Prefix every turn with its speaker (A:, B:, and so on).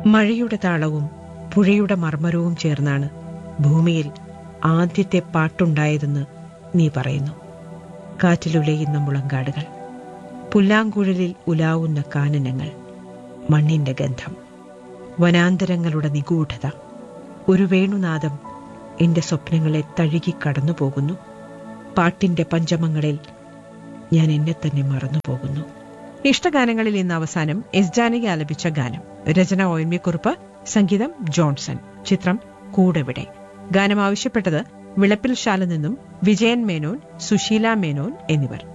A: മഴയുടെ താളവും പുഴയുടെ മർമ്മരവും ചേർന്നാണ് ഭൂമിയിൽ ആദ്യത്തെ പാട്ടുണ്ടായതെന്ന് നീ പറയുന്നു കാറ്റിലുലയുന്ന മുളങ്കാടുകൾ പുല്ലാങ്കുഴലിൽ ഉലാവുന്ന കാനനങ്ങൾ മണ്ണിന്റെ ഗന്ധം വനാന്തരങ്ങളുടെ നിഗൂഢത ഒരു വേണുനാദം എന്റെ സ്വപ്നങ്ങളെ തഴുകി കടന്നു പോകുന്നു പാട്ടിന്റെ പഞ്ചമങ്ങളിൽ ഞാൻ എന്നെ തന്നെ മറന്നു പോകുന്നു ഇഷ്ടഗാനങ്ങളിൽ ഇന്ന് അവസാനം എസ് ജാനകി ആലപിച്ച ഗാനം രചന ഒ എൻ വി കുറുപ്പ് സംഗീതം ജോൺസൺ ചിത്രം കൂടെവിടെ ഗാനം ആവശ്യപ്പെട്ടത് വിളപ്പിൽ ശാല നിന്നും വിജയൻ മേനോൻ സുശീല മേനോൻ എന്നിവർ